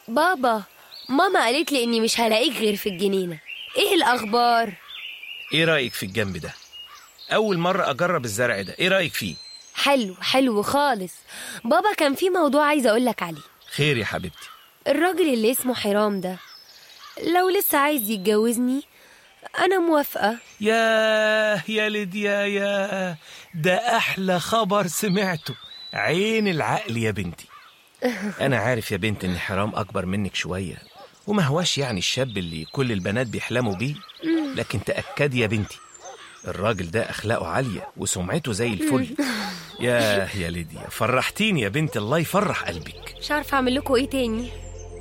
بابا ماما قالت لي اني مش هلاقيك غير في الجنينة ايه الاخبار ايه رايك في الجنب ده اول مره اجرب الزرع ده ايه رايك فيه حلو حلو خالص بابا كان في موضوع عايزة اقولك عليه خير يا حبيبتي الراجل اللي اسمه حرام ده لو لسه عايز يتجوزني انا موافقة ياه يا ليديا يا ده احلى خبر سمعته عين العقل يا بنتي انا عارف يا بنت ان حرام اكبر منك شويه وما هواش يعني الشاب اللي كل البنات بيحلموا بيه لكن تاكدي يا بنتي الراجل ده اخلاقه عاليه وسمعته زي الفل ياه يا ليديا فرحتيني يا بنت الله يفرح قلبك مش عارفة اعمل لكم ايه تاني